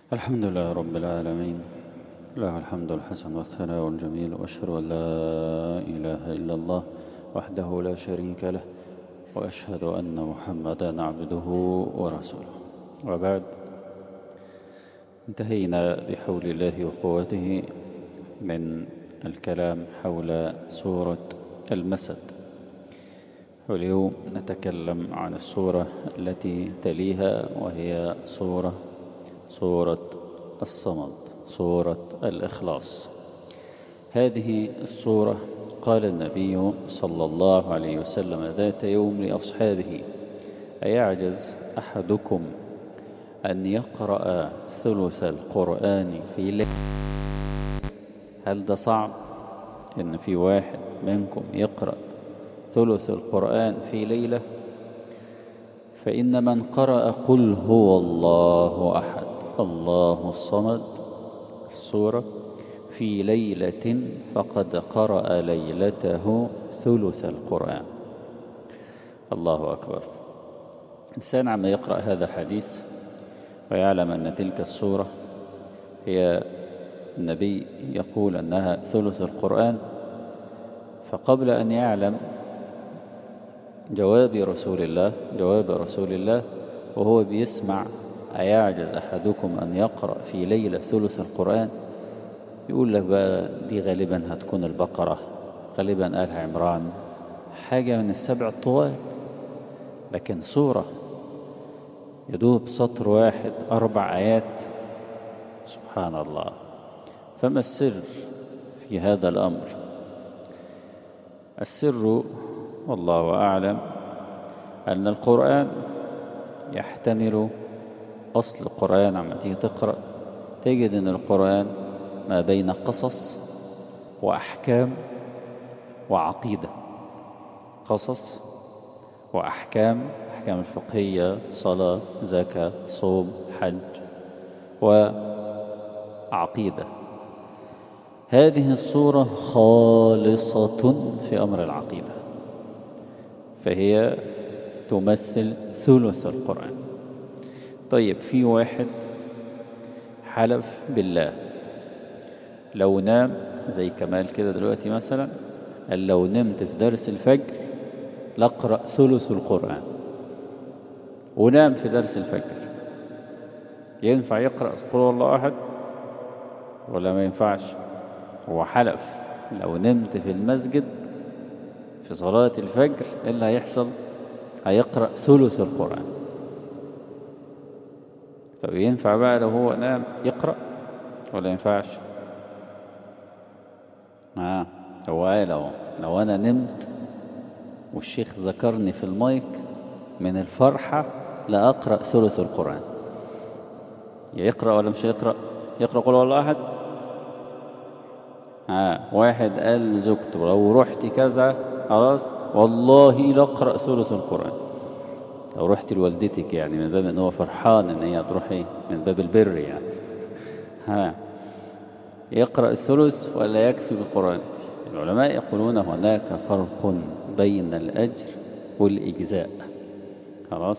الحمد لله رب العالمين له الحمد الحسن والثناء الجميل وأشهد أن لا إله إلا الله وحده لا شريك له وأشهد أن محمدا عبده ورسوله وبعد انتهينا بحول الله وقوته من الكلام حول سورة المسد واليوم نتكلم عن السورة التي تليها وهي سورة سورة الصمد سورة الإخلاص هذه السورة قال النبي صلى الله عليه وسلم ذات يوم لأصحابه أيعجز أحدكم أن يقرأ ثلث القرآن في ليلة هل ده صعب إن في واحد منكم يقرأ ثلث القرآن في ليلة فإن من قرأ قل هو الله أحد الله الصمد السورة في ليلة فقد قرأ ليلته ثلث القرآن الله أكبر إنسان عما يقرأ هذا الحديث ويعلم أن تلك السورة هي النبي يقول أنها ثلث القرآن فقبل أن يعلم جواب رسول الله جواب رسول الله وهو بيسمع أيعجز أحدكم أن يقرأ في ليلة ثلث القرآن يقول لك بقى دي غالبا هتكون البقرة غالبا آل عمران حاجة من السبع الطوال لكن سورة يدوب سطر واحد أربع آيات سبحان الله فما السر في هذا الأمر السر والله أعلم أن القرآن يحتمل أصل القرآن عما تيجي تقرأ تجد أن القرآن ما بين قصص وأحكام وعقيدة قصص وأحكام أحكام الفقهية صلاة زكاة صوم حج وعقيدة هذه الصورة خالصة في أمر العقيدة فهي تمثل ثلث القرآن طيب في واحد حلف بالله لو نام زي كمال كده دلوقتي مثلا قال لو نمت في درس الفجر لقرأ ثلث القرآن ونام في درس الفجر ينفع يقرأ قل الله أحد ولا ما ينفعش هو حلف لو نمت في المسجد في صلاة الفجر إيه اللي هيحصل هيقرأ ثلث القرآن طب ينفع بقى لو هو نام يقرأ ولا ينفعش آه هو قال لو, لو أنا نمت والشيخ ذكرني في المايك من الفرحة لأقرأ ثلث القرآن يقرأ ولا مش يقرأ يقرأ قول والله أحد آه واحد قال لزوجته لو رحت كذا خلاص والله لأقرأ ثلث القرآن لو رحت لوالدتك يعني من باب ان هو فرحان ان هي تروح ايه من باب البر يعني ها يقرأ الثلث ولا يكفي بالقرآن العلماء يقولون هناك فرق بين الأجر والإجزاء خلاص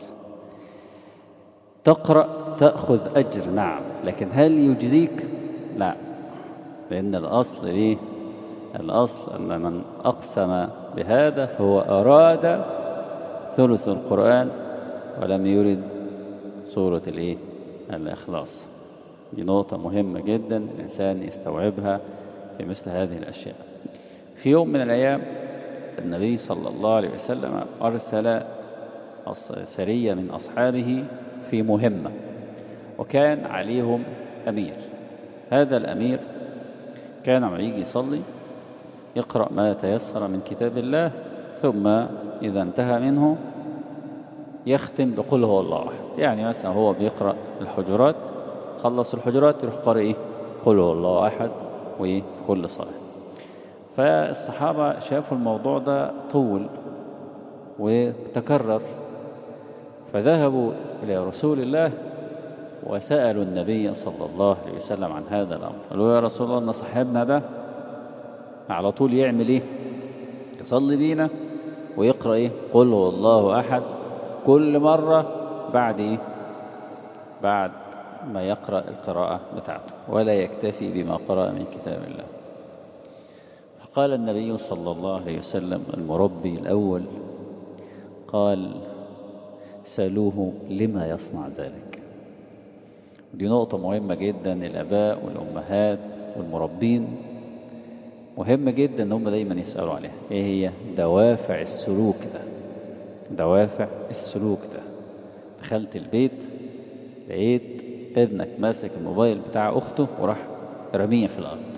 تقرأ تأخذ أجر نعم لكن هل يجزيك لا لأن الأصل ليه الأصل أن من أقسم بهذا فهو أراد ثلث القرآن ولم يرد سورة الإيه الإخلاص دي نقطة مهمة جدا الإنسان يستوعبها في مثل هذه الأشياء في يوم من الأيام النبي صلى الله عليه وسلم أرسل سرية من أصحابه في مهمة وكان عليهم أمير هذا الأمير كان عم يجي يصلي يقرأ ما تيسر من كتاب الله ثم إذا انتهى منه يختم بقول هو الله أحد يعني مثلا هو بيقرأ الحجرات خلص الحجرات يروح قارئ إيه قل هو الله أحد وإيه في كل صلاة فالصحابة شافوا الموضوع ده طول وتكرر فذهبوا إلى رسول الله وسألوا النبي صلى الله عليه وسلم عن هذا الأمر قالوا يا رسول الله أن صاحبنا ده على طول يعمل إيه يصلي بينا ويقرأ إيه قل هو الله أحد كل مرة بعد إيه بعد ما يقرأ القراءة بتاعته ولا يكتفي بما قرأ من كتاب الله فقال النبي صلى الله عليه وسلم المربي الأول قال سألوه لما يصنع ذلك دي نقطة مهمة جدا الآباء والأمهات والمربين مهم جدا ان هم دايما يسألوا عليها ايه هي دوافع السلوك ده دوافع السلوك ده دخلت البيت لقيت ابنك ماسك الموبايل بتاع اخته وراح رميه في الارض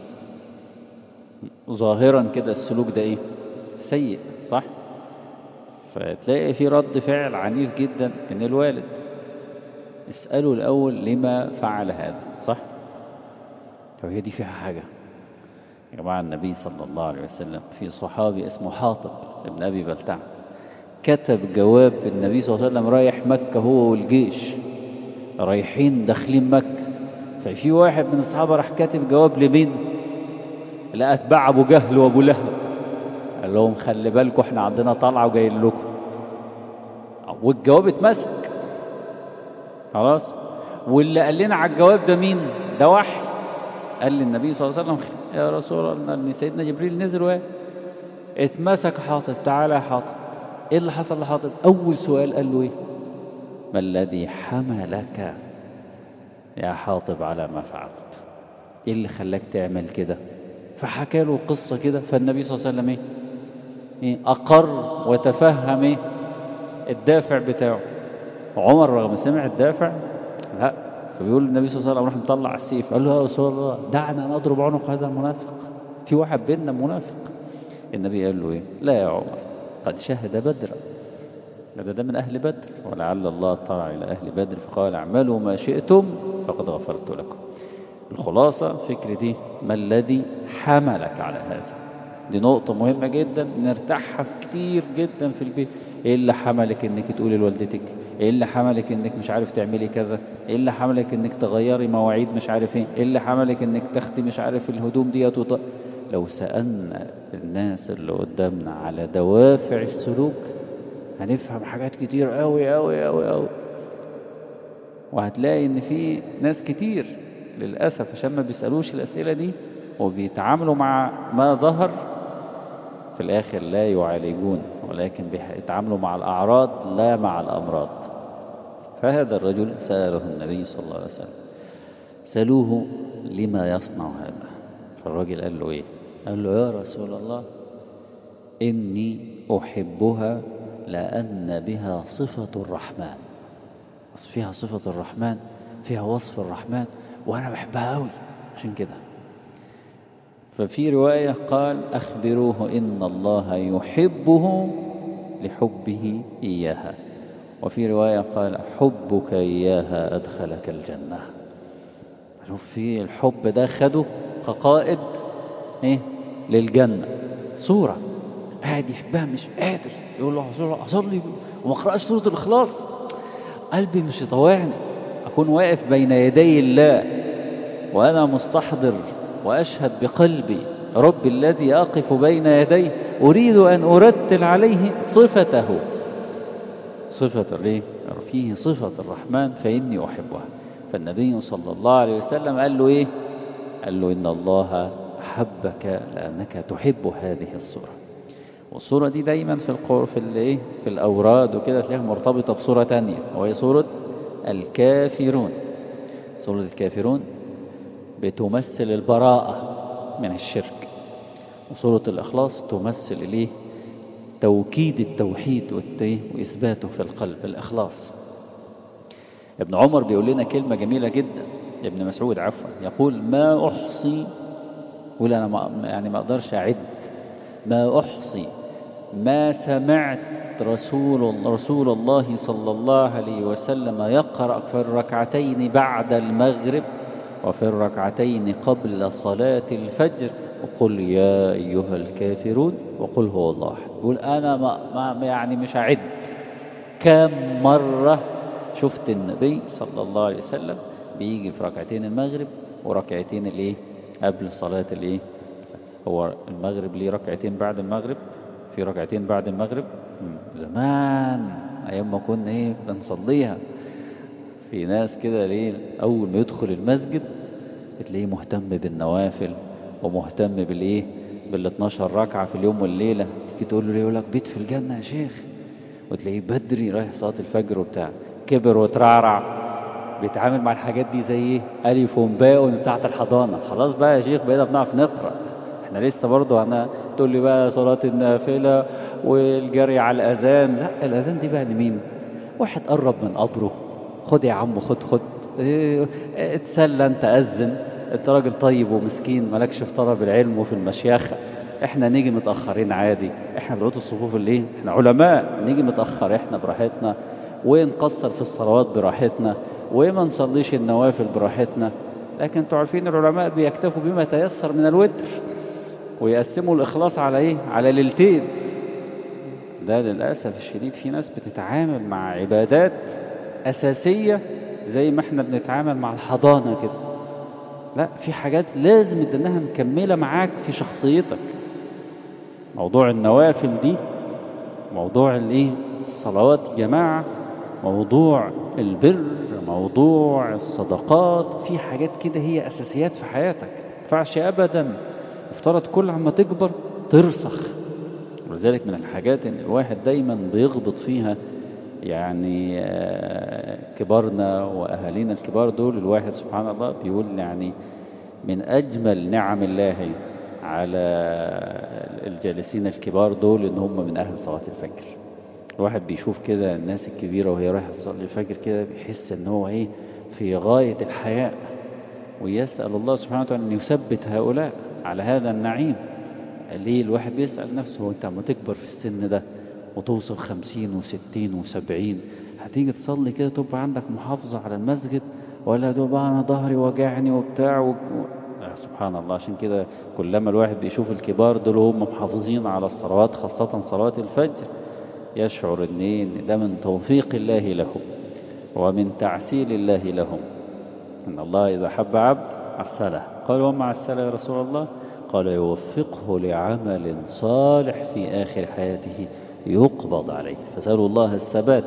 ظاهرا كده السلوك ده ايه سيء صح فتلاقي في رد فعل عنيف جدا من الوالد اسأله الأول لما فعل هذا صح لو هي دي فيها حاجة يا جماعة النبي صلى الله عليه وسلم في صحابي اسمه حاطب ابن أبي بلتع كتب جواب النبي صلى الله عليه وسلم رايح مكة هو والجيش رايحين داخلين مكة ففي واحد من الصحابة راح كاتب جواب لمين لأتباع أبو جهل وأبو لهب قال لهم خلي بالكم احنا عندنا طلعة وجايين لكم والجواب اتمسك خلاص واللي قال لنا على الجواب ده مين ده وحي قال للنبي صلى الله عليه وسلم يا رسول الله ان سيدنا جبريل نزل وايه اتمسك حاطب تعالى يا حاطب ايه اللي حصل لحاطب اول سؤال قال له ايه ما الذي حملك يا حاطب على ما فعلت ايه اللي خلاك تعمل كده فحكى له قصة كده فالنبي صلى الله عليه وسلم ايه, إيه أقر وتفهم ايه الدافع بتاعه عمر رغم سمع الدافع لا فبيقول النبي صلى الله عليه وسلم راح مطلع السيف قال له يا رسول الله دعنا نضرب عنق هذا المنافق في واحد بيننا منافق النبي قال له ايه لا يا عمر قد شهد بدرا ده ده من أهل بدر ولعل الله اطلع إلى أهل بدر فقال اعملوا ما شئتم فقد غفرت لكم الخلاصة فكرة دي ما الذي حملك على هذا دي نقطة مهمة جدا نرتاحها في كتير جدا في البيت ايه اللي حملك انك تقولي لوالدتك ايه اللي حملك انك مش عارف تعملي كذا ايه اللي حملك انك تغيري مواعيد مش عارف ايه ايه اللي حملك انك تاخدي مش عارف الهدوم ديت وط... لو سألنا الناس اللي قدامنا على دوافع السلوك هنفهم حاجات كتير قوي قوي قوي قوي وهتلاقي ان في ناس كتير للأسف عشان ما بيسألوش الأسئلة دي وبيتعاملوا مع ما ظهر في الآخر لا يعالجون ولكن بيتعاملوا مع الأعراض لا مع الأمراض فهذا الرجل سأله النبي صلى الله عليه وسلم سألوه لما يصنع هذا فالراجل قال له إيه قال له يا رسول الله إني أحبها لأن بها صفة الرحمن فيها صفة الرحمن فيها وصف الرحمن وأنا بحبها أوي عشان كده ففي رواية قال أخبروه إن الله يحبه لحبه إياها وفي رواية قال حبك إياها أدخلك الجنة شوف في الحب ده خده كقائد إيه للجنة صورة قاعد يحبها مش قادر يقول له أصلي وما أقرأش سورة الإخلاص قلبي مش يطوعني أكون واقف بين يدي الله وأنا مستحضر وأشهد بقلبي رب الذي أقف بين يديه أريد أن أرتل عليه صفته صفة ليه؟ فيه صفة الرحمن فإني أحبها فالنبي صلى الله عليه وسلم قال له إيه قال له إن الله حبك لأنك تحب هذه الصورة والصورة دي دايما في القر في الايه في الأوراد وكده تلاقيها مرتبطة بصورة تانية وهي صورة الكافرون صورة الكافرون بتمثل البراءة من الشرك وصورة الإخلاص تمثل إليه توكيد التوحيد وإثباته في القلب الإخلاص ابن عمر بيقول لنا كلمة جميلة جدا ابن مسعود عفوا يقول ما أحصي يقول أنا ما يعني ما أقدرش أعد ما أحصي ما سمعت رسول رسول الله صلى الله عليه وسلم يقرأ في الركعتين بعد المغرب وفي الركعتين قبل صلاة الفجر وقل يا أيها الكافرون وقل هو الله أحد يقول أنا ما ما يعني مش أعد كم مرة شفت النبي صلى الله عليه وسلم بيجي في ركعتين المغرب وركعتين الايه قبل صلاة الايه هو المغرب ليه ركعتين بعد المغرب في ركعتين بعد المغرب زمان ايام ما كنا ايه بنصليها في ناس كده ليه أول ما يدخل المسجد تلاقيه مهتم بالنوافل ومهتم بالايه بال 12 ركعة في اليوم والليلة تيجي تقول له ليه يقول لك بيت في الجنة يا شيخ وتلاقيه بدري رايح صلاة الفجر وبتاع كبر وترعرع بيتعامل مع الحاجات دي زي ايه ألف وباء بتاعت الحضانة خلاص بقى يا شيخ بقينا بنعرف نقرأ احنا لسه برضه انا تقول لي بقى صلاة النافلة والجري على الأذان لا الأذان دي بقى لمين واحد قرب من قبره خد يا عم خد خد اه اتسلى انت أذن انت راجل طيب ومسكين مالكش في طلب العلم وفي المشيخة احنا نيجي متأخرين عادي احنا بقيت الصفوف اللي ايه احنا علماء نيجي متأخر احنا براحتنا ونقصر في الصلوات براحتنا وما نصليش النوافل براحتنا لكن انتوا عارفين العلماء بيكتفوا بما تيسر من الوتر ويقسموا الإخلاص على إيه؟ على ليلتين ده للأسف الشديد في ناس بتتعامل مع عبادات أساسية زي ما احنا بنتعامل مع الحضانة كده لا في حاجات لازم انها مكملة معاك في شخصيتك موضوع النوافل دي موضوع الايه الصلوات جماعة موضوع البر موضوع الصدقات في حاجات كده هي أساسيات في حياتك ما ينفعش أبدا افترض كل عما تكبر ترسخ ولذلك من الحاجات ان الواحد دايما بيغبط فيها يعني كبارنا واهالينا الكبار دول الواحد سبحان الله بيقول يعني من اجمل نعم الله على الجالسين الكبار دول ان هم من اهل صلاه الفجر الواحد بيشوف كده الناس الكبيره وهي رايحه تصلي الفجر كده بيحس ان هو ايه في غايه الحياء ويسال الله سبحانه وتعالى ان يثبت هؤلاء على هذا النعيم ليه الواحد بيسأل نفسه هو انت عم تكبر في السن ده وتوصل خمسين وستين وسبعين هتيجي تصلي كده تبقى عندك محافظة على المسجد ولا تبقى أنا ظهري وجعني وبتاع و... سبحان الله عشان كده كلما الواحد بيشوف الكبار دول هم محافظين على الصلوات خاصة صلاة الفجر يشعر ان ده من توفيق الله لهم ومن تعسيل الله لهم ان الله إذا حب عبد عسله قال وما عسله يا رسول الله قال يوفقه لعمل صالح في آخر حياته يقبض عليه فسألوا الله الثبات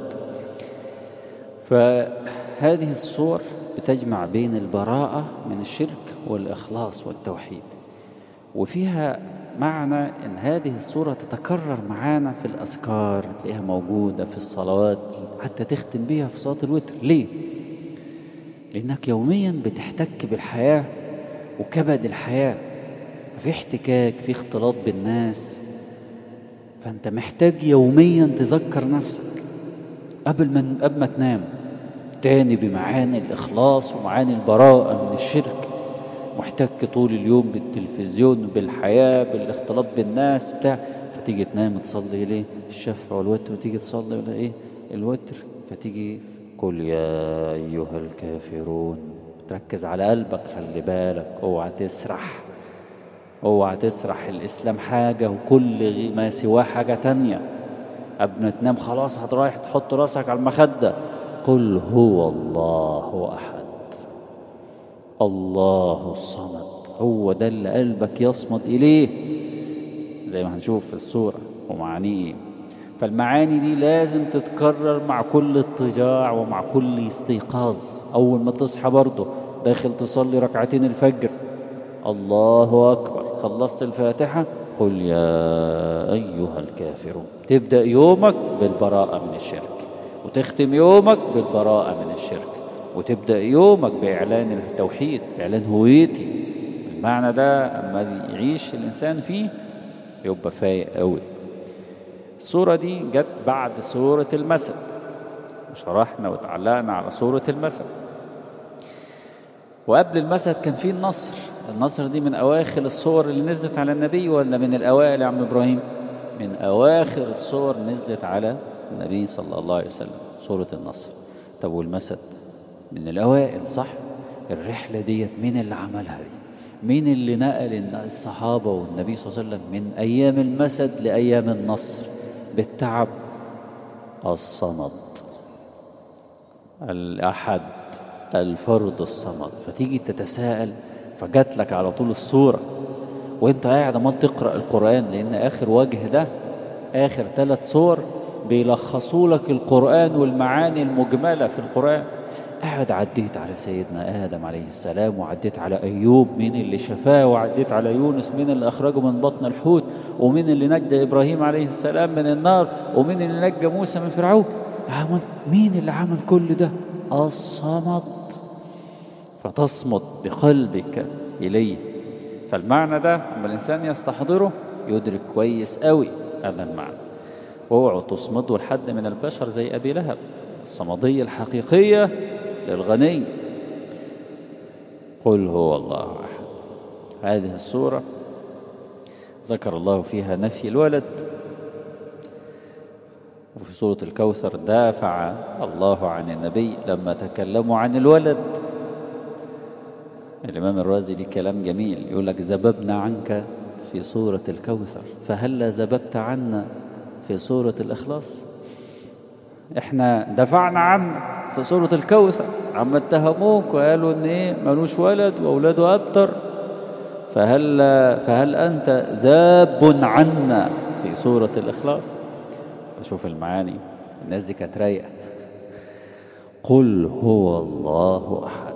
فهذه الصور بتجمع بين البراءة من الشرك والإخلاص والتوحيد وفيها معنى أن هذه الصورة تتكرر معانا في الأذكار تلاقيها موجودة في الصلوات حتى تختم بها في صلاة الوتر ليه؟ لأنك يوميا بتحتك بالحياة وكبد الحياة في احتكاك في اختلاط بالناس فأنت محتاج يوميا تذكر نفسك قبل ما قبل ما تنام تاني بمعاني الإخلاص ومعاني البراءة من الشرك محتك طول اليوم بالتلفزيون بالحياة بالاختلاط بالناس بتاع فتيجي تنام تصلي ليه الشفع والوتر وتيجي تصلي ولا ايه الوتر فتيجي قل يا أيها الكافرون تركز على قلبك خلي بالك اوعى تسرح اوعى تسرح الإسلام حاجة وكل ما سواه حاجة تانية قبل ما تنام خلاص هترايح تحط راسك على المخدة قل هو الله أحد الله الصمد هو ده اللي قلبك يصمد إليه زي ما هنشوف في الصورة ومعانيه فالمعاني دي لازم تتكرر مع كل اضطجاع ومع كل استيقاظ أول ما تصحى برضه داخل تصلي ركعتين الفجر الله أكبر خلصت الفاتحة قل يا أيها الكافرون تبدأ يومك بالبراءة من الشرك وتختم يومك بالبراءة من الشرك وتبدأ يومك بإعلان التوحيد إعلان هويتي المعنى ده أما يعيش الإنسان فيه يبقى فايق قوي الصورة دي جت بعد سورة المسد وشرحنا وتعلقنا على سورة المسد وقبل المسد كان فيه النصر النصر دي من أواخر الصور اللي نزلت على النبي ولا من الأوائل يا عم إبراهيم من أواخر الصور نزلت على النبي صلى الله عليه وسلم سورة النصر طب والمسد من الأوائل صح الرحلة ديت مين اللي عملها دي مين اللي نقل الصحابة والنبي صلى الله عليه وسلم من أيام المسد لأيام النصر بالتعب الصمد الأحد الفرد الصمد فتيجي تتساءل فجات لك على طول الصورة وانت قاعد ما تقرأ القرآن لأن آخر وجه ده آخر ثلاث صور بيلخصوا لك القرآن والمعاني المجملة في القرآن قاعد عديت على سيدنا آدم عليه السلام وعديت على أيوب مين اللي شفاه وعديت على يونس مين اللي أخرجه من بطن الحوت ومين اللي نجى إبراهيم عليه السلام من النار ومين اللي نجى موسى من فرعون مين اللي عمل كل ده الصمد فتصمد بقلبك إليه فالمعنى ده لما الإنسان يستحضره يدرك كويس قوي هذا المعنى اوعوا تصمدوا لحد من البشر زي أبي لهب الصمدية الحقيقية للغني قل هو الله أحد هذه السورة ذكر الله فيها نفي الولد وفي سورة الكوثر دافع الله عن النبي لما تكلموا عن الولد الإمام الرازي ليه كلام جميل يقول لك ذببنا عنك في سورة الكوثر فهلا ذببت عنا في سورة الإخلاص احنا دفعنا عنك في سورة الكوثر عما اتهموك وقالوا ان ايه ملوش ولد واولاده ابتر فهل فهل انت ذاب عنا في سورة الاخلاص شوف المعاني الناس دي كانت رايقه قل هو الله احد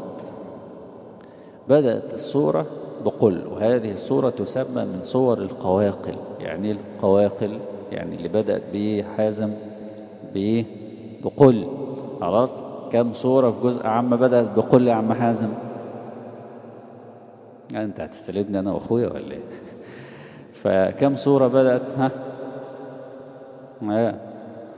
بدأت السورة بقل وهذه السورة تسمى من صور القواقل يعني القواقل يعني اللي بدأت به حازم بإيه بقل خلاص كم صورة في جزء عامة بدأت بقل يا عم حازم يعني انت هتستلبني انا واخويا ولا ايه فكم صورة بدأت ها ها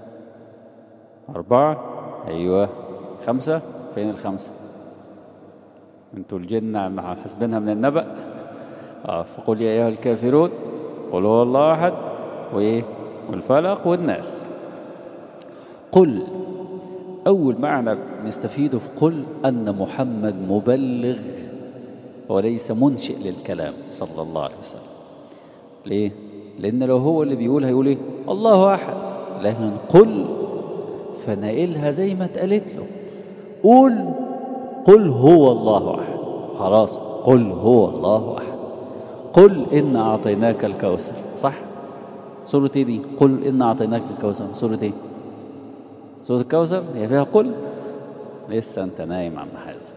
أربعة أيوة خمسة فين الخمسة انتوا الجن حاسبينها من النبأ اه فقل يا أيها الكافرون قل هو الله أحد وإيه والفلق والناس قل أول معنى نستفيده في قل أن محمد مبلغ وليس منشئ للكلام صلى الله عليه وسلم ليه؟ لأن لو هو اللي بيقول هيقول إيه؟ الله أحد لكن قل فنقلها زي ما اتقالت له قول قل هو الله أحد خلاص قل هو الله أحد قل إن أعطيناك الكوثر صح؟ سورة إيه دي؟ قل إن أعطيناك الكوثر سورة إيه؟ سورة الكوثر هي فيها قل لسه أنت نايم عم حازم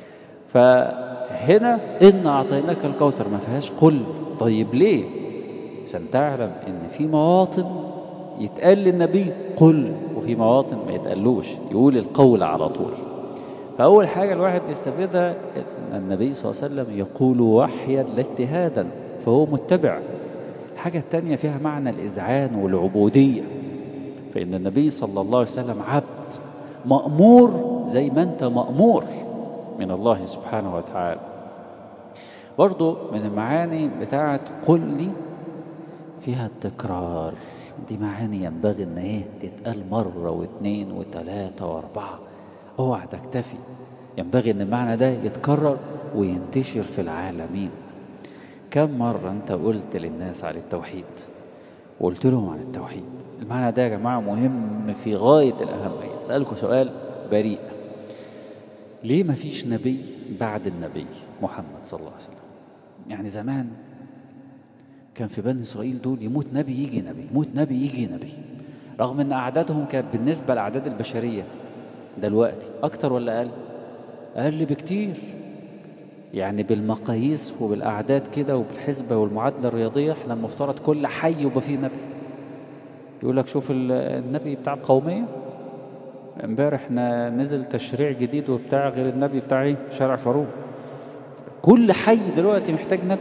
فهنا إن أعطيناك الكوثر ما فيهاش قل طيب ليه؟ عشان تعلم إن في مواطن يتقال للنبي قل وفي مواطن ما يتقالوش يقول القول على طول فأول حاجة الواحد يستفيدها أن النبي صلى الله عليه وسلم يقول وحيا لا اجتهادا فهو متبع الحاجة الثانية فيها معنى الإذعان والعبودية فإن النبي صلى الله عليه وسلم عبد مأمور زي ما أنت مأمور من الله سبحانه وتعالى برضو من المعاني بتاعت قل لي فيها التكرار دي معاني ينبغي ان ايه تتقال مرة واثنين وثلاثة واربعة اوعى تكتفي ينبغي ان المعنى ده يتكرر وينتشر في العالمين كم مرة انت قلت للناس على التوحيد وقلت لهم عن التوحيد المعنى ده يا جماعة مهم في غاية الأهمية أسألكم سؤال بريء ليه ما فيش نبي بعد النبي محمد صلى الله عليه وسلم يعني زمان كان في بني إسرائيل دول يموت نبي يجي نبي يموت نبي يجي نبي رغم أن أعدادهم كانت بالنسبة لأعداد البشرية دلوقتي أكتر ولا أقل أقل بكتير يعني بالمقاييس وبالأعداد كده وبالحسبة والمعادلة الرياضية احنا المفترض كل حي يبقى فيه نبي يقول لك شوف النبي بتاع القومية امبارح نزل تشريع جديد وبتاع غير النبي بتاع ايه شارع فاروق كل حي دلوقتي محتاج نبي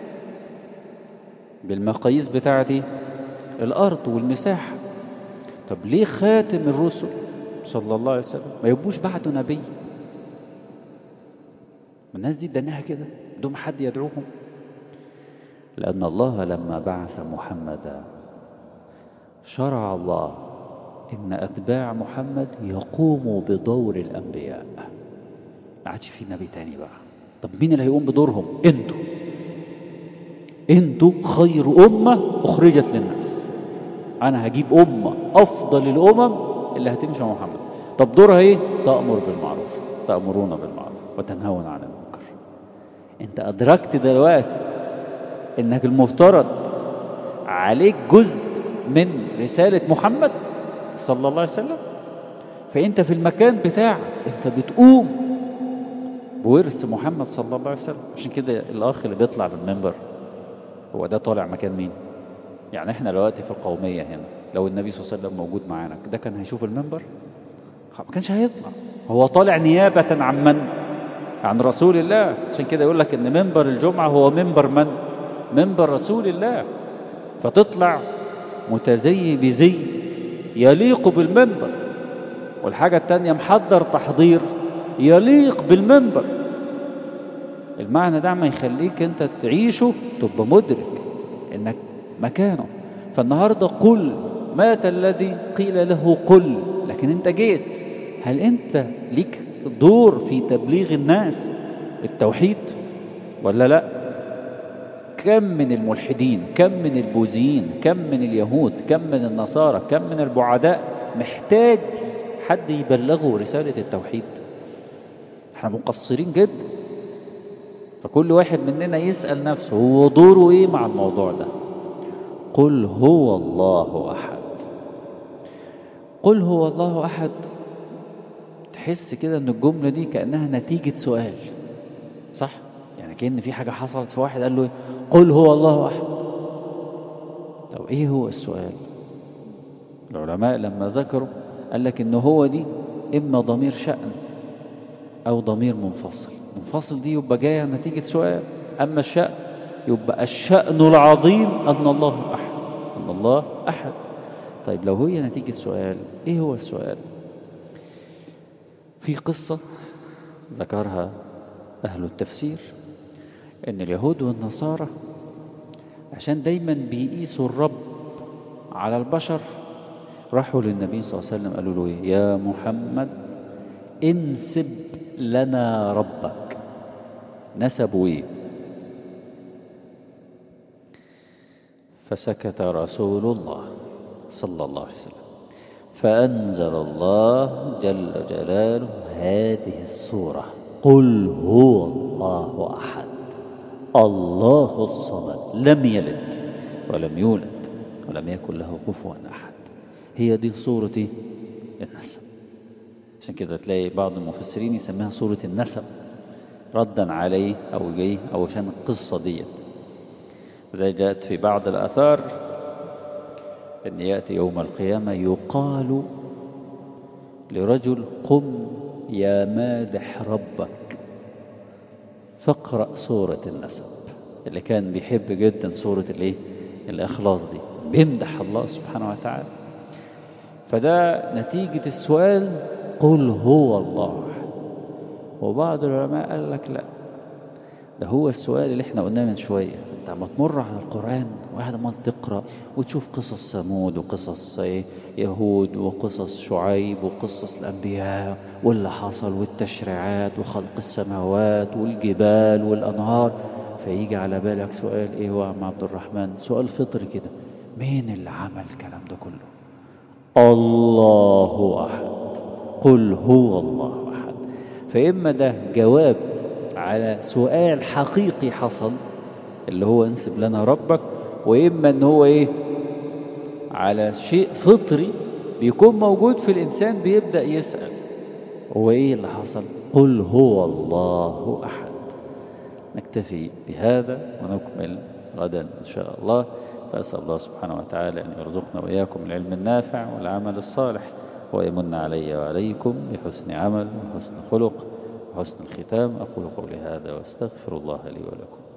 بالمقاييس بتاعتي الأرض والمساحة طب ليه خاتم الرسل صلى الله عليه وسلم ما يبقوش بعده نبي الناس دي دناها كده بدون حد يدعوهم لأن الله لما بعث محمدا شرع الله إن أتباع محمد يقوموا بدور الأنبياء ما عادش في نبي تاني بقى طب مين اللي هيقوم بدورهم انتوا انتوا خير أمة أخرجت للناس أنا هجيب أمة أفضل الأمم اللي هتمشي مع محمد طب دورها إيه تأمر بالمعروف تأمرون بالمعروف وتنهون عن المنكر انت أدركت دلوقتي انك المفترض عليك جزء من رسالة محمد صلى الله عليه وسلم فأنت في المكان بتاعك أنت بتقوم بورث محمد صلى الله عليه وسلم عشان كده الأخ اللي بيطلع بالمنبر هو ده طالع مكان مين يعني احنا دلوقتي في القومية هنا لو النبي صلى الله عليه وسلم موجود معانا ده كان هيشوف المنبر ما كانش هيطلع هو طالع نيابة عن من عن رسول الله عشان كده يقول لك ان منبر الجمعة هو منبر من منبر رسول الله فتطلع متزي بزي يليق بالمنبر والحاجة التانية محضر تحضير يليق بالمنبر المعنى ده ما يخليك انت تعيشه تبقى مدرك انك مكانه فالنهاردة قل مات الذي قيل له قل لكن انت جيت هل انت ليك دور في تبليغ الناس التوحيد ولا لا كم من الملحدين كم من البوذيين كم من اليهود كم من النصارى كم من البعداء محتاج حد يبلغه رسالة التوحيد احنا مقصرين جدا فكل واحد مننا يسأل نفسه هو دوره ايه مع الموضوع ده قل هو الله أحد قل هو الله أحد تحس كده ان الجملة دي كأنها نتيجة سؤال صح يعني كأن في حاجة حصلت في واحد قال له إيه؟ قل هو الله أحد طب ايه هو السؤال العلماء لما ذكروا قال لك ان هو دي اما ضمير شأن او ضمير منفصل منفصل دي يبقى جاية نتيجة سؤال اما الشأن يبقى الشأن العظيم ان الله احد ان الله احد طيب لو هي نتيجة سؤال ايه هو السؤال في قصة ذكرها أهل التفسير إن اليهود والنصارى عشان دايما بيقيسوا الرب على البشر راحوا للنبي صلى الله عليه وسلم قالوا له إيه يا محمد انسب لنا ربك نسبوا إيه فسكت رسول الله صلى الله عليه وسلم فأنزل الله جل جلاله هذه السورة قل هو الله أحد الله الصمد لم يلد ولم يولد ولم يكن له كفوا أحد هي دي سورة النسب عشان كده تلاقي بعض المفسرين يسميها سورة النسب ردا عليه أو جاي أو عشان القصة ديت زي جاءت في بعض الآثار أن يأتي يوم القيامة يقال لرجل قم يا مادح ربك فاقرأ سورة النسب اللي كان بيحب جدا سورة الايه الإخلاص دي بيمدح الله سبحانه وتعالى فده نتيجة السؤال قل هو الله وبعض العلماء قال لك لا ده هو السؤال اللي احنا قلناه من شوية انت عم تمر على القرآن واحد عمال تقرأ وتشوف قصص ثمود وقصص ايه يهود وقصص شعيب وقصص الأنبياء واللي حصل والتشريعات وخلق السماوات والجبال والأنهار فيجي على بالك سؤال ايه هو يا عم عبد الرحمن سؤال فطري كده مين اللي عمل الكلام ده كله الله أحد قل هو الله أحد فإما ده جواب على سؤال حقيقي حصل اللي هو انسب لنا ربك وإما ان هو ايه على شيء فطري بيكون موجود في الإنسان بيبدأ يسأل هو ايه اللي حصل قل هو الله أحد نكتفي بهذا ونكمل غدا إن شاء الله فأسأل الله سبحانه وتعالى أن يرزقنا وإياكم العلم النافع والعمل الصالح ويمن علي وعليكم بحسن عمل وحسن خلق وحسن الختام أقول قولي هذا واستغفر الله لي ولكم